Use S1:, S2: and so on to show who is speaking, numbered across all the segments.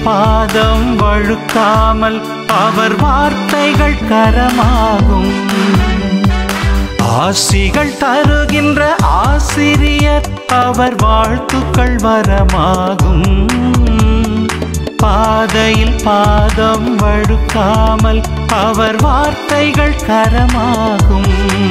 S1: பாதம் வழுக்காமல் அவர் வார்த்தைகள் கரமாகும் ஆசிகள் தருகின்ற ஆசிரியர் அவர் வாழ்த்துக்கள் வரமாகும் பாதையில் பாதம் வழுக்காமல் அவர் வார்த்தைகள் கரமாகும்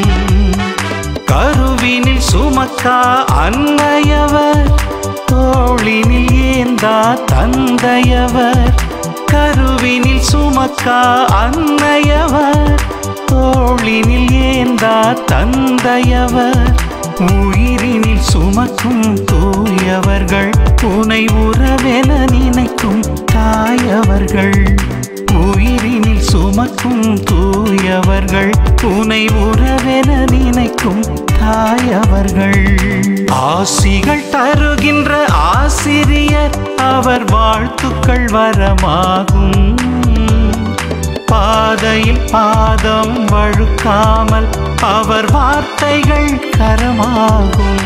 S1: கருவினில் சுமக்கா அன்னையவர் தோளினில் ஏந்தா தந்தையவர் கருவினில் சுமக்கா அன்னையவர் தோளினில் ஏந்தா தந்தையவர் உயிரினில் சுமக்கும் தூயவர்கள் துணை உறவென நினைக்கும் தாயவர்கள் உயிரினில் சுமக்கும் தூயவர்கள் துணை உறவென நினைக்கும் தாயவர்கள் ஆசிகள் தருகின்ற ஆசிரியர் அவர் வாழ்த்துக்கள் வரமாகும் பாதையில் பாதம் வழுக்காமல் அவர் வார்த்தைகள் கரமாகும்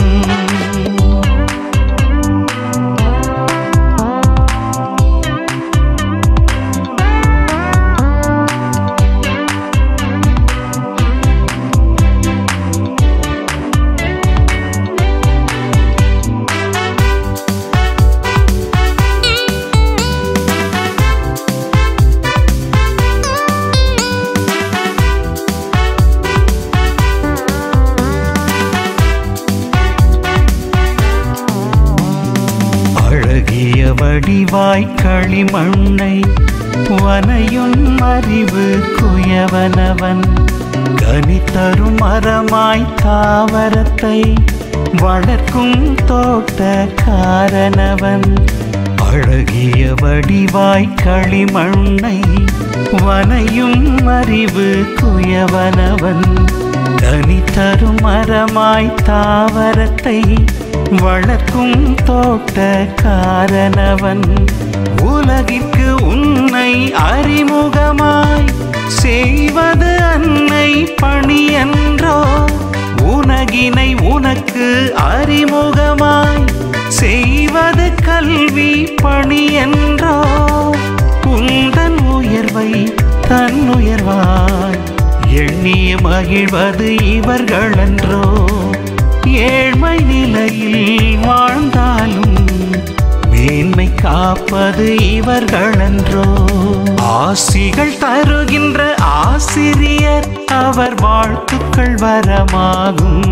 S1: அழகிய வடிவாய் களிமண்ணை வனையும் அறிவு குயவனவன் கனித்தரும் மரமாய் தாவரத்தை வளர்க்கும் தோட்டக்காரனவன் அழகிய வடிவாய் களிமண்ணை வனையும் அறிவு குயவனவன் கனித்தரும் மரமாய் தாவரத்தை வளர்க்கும் தோட்டக்காரனவன் உலகிற்கு உன்னை அறிமுகமாய் செய்வது அன்னை பணி என்றோ உனகினை உனக்கு அறிமுகமாய் செய்வது கல்வி பணி என்றோ உந்தன் உயர்வை தன் உயர்வாய் எண்ணிய மகிழ்வது இவர்களன்றோ ஏழ்மை நிலையில் வாழ்ந்தாலும் மேன்மை காப்பது இவர்களன்றோ ஆசிகள் தருகின்ற ஆசிரியர் அவர் வாழ்த்துக்கள் வரமாகும்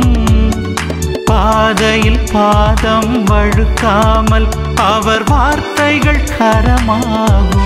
S1: பாதையில் பாதம் வழுக்காமல் அவர் வார்த்தைகள் கரமாகும்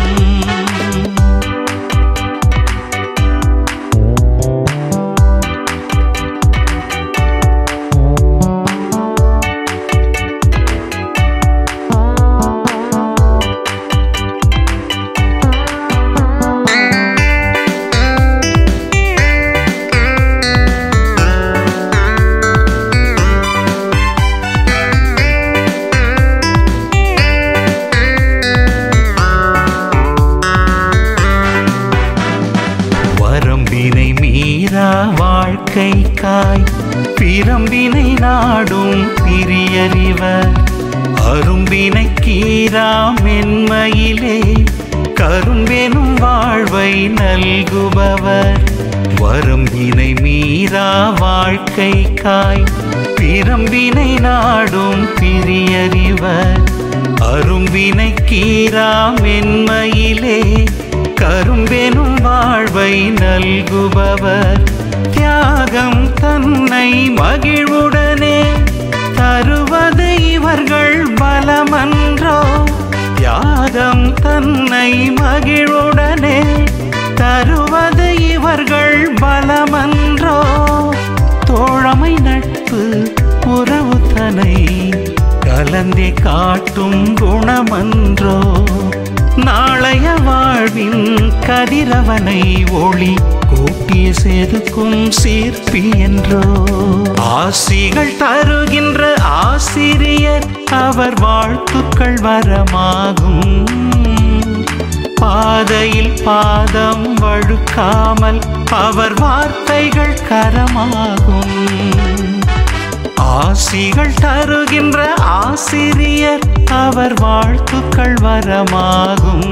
S1: வரம்பினை மீறா வாழ்க்கைக்காய் பிரம்பினை நாடும் பிரியறிவர் அரும்பினை கீரா மென்மையிலே கரும்பெனும் வாழ்வை நல்குபவர் வரம்பினை மீறா வாழ்க்கைக்காய் பிரம்பினை நாடும் பிரியறிவர் அரும்பினை கீரா மென்மையிலே கரும்பெனும் வாழ்வை நல்குபவர் தியாகம் தன்னை மகிழ்வுடனே தருவது இவர்கள் பலமன்றோ தியாகம் தன்னை மகிழ்வுடனே தருவது இவர்கள் பலமன்றோ தோழமை நட்பு உறவு தனை கலந்தே காட்டும் குணமன்றோ நாளைய வாழ்வின் கதிரவனை ஒளி கூட்டிய செதுக்கும் சீர்ப்பி என்றோ ஆசிகள் தருகின்ற ஆசிரியர் அவர் வாழ்த்துக்கள் வரமாகும் பாதையில் பாதம் வழுக்காமல் அவர் வார்த்தைகள் கரமாகும் ஆசிகள் தருகின்ற ஆசிரியர் அவர் வாழ்த்துக்கள் வரமாகும்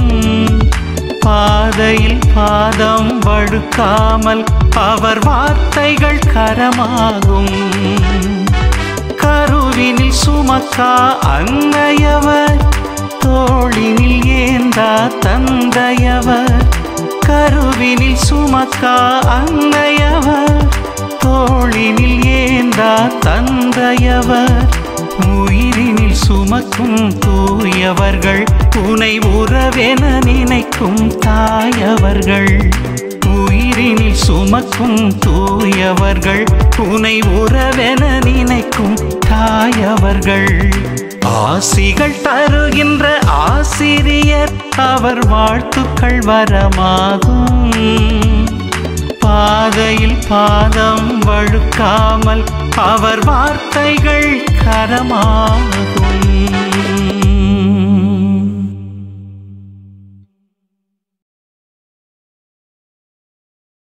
S1: பாதையில் பாதம் வழுக்காமல் அவர் வார்த்தைகள் கரமாகும் கருவினில் சுமக்கா அன்னையவர் தோளினில் ஏந்தா தந்தையவர் கருவினில் சுமக்கா அன்னையவர் தோளினில் ஏந்தா தந்தையவர் உயிரினில் சுமக்கும் தூயவர்கள் துணை உறவென நினைக்கும் தாயவர்கள் உயிரினில் சுமக்கும் தூயவர்கள் துணை உறவென நினைக்கும் தாயவர்கள் ஆசிகள் தருகின்ற ஆசிரியர் அவர் வாழ்த்துக்கள் வரமாகும் பாதையில் பாதம் வழுக்காமல் அவர் வார்த்தைகள் கரமாகும்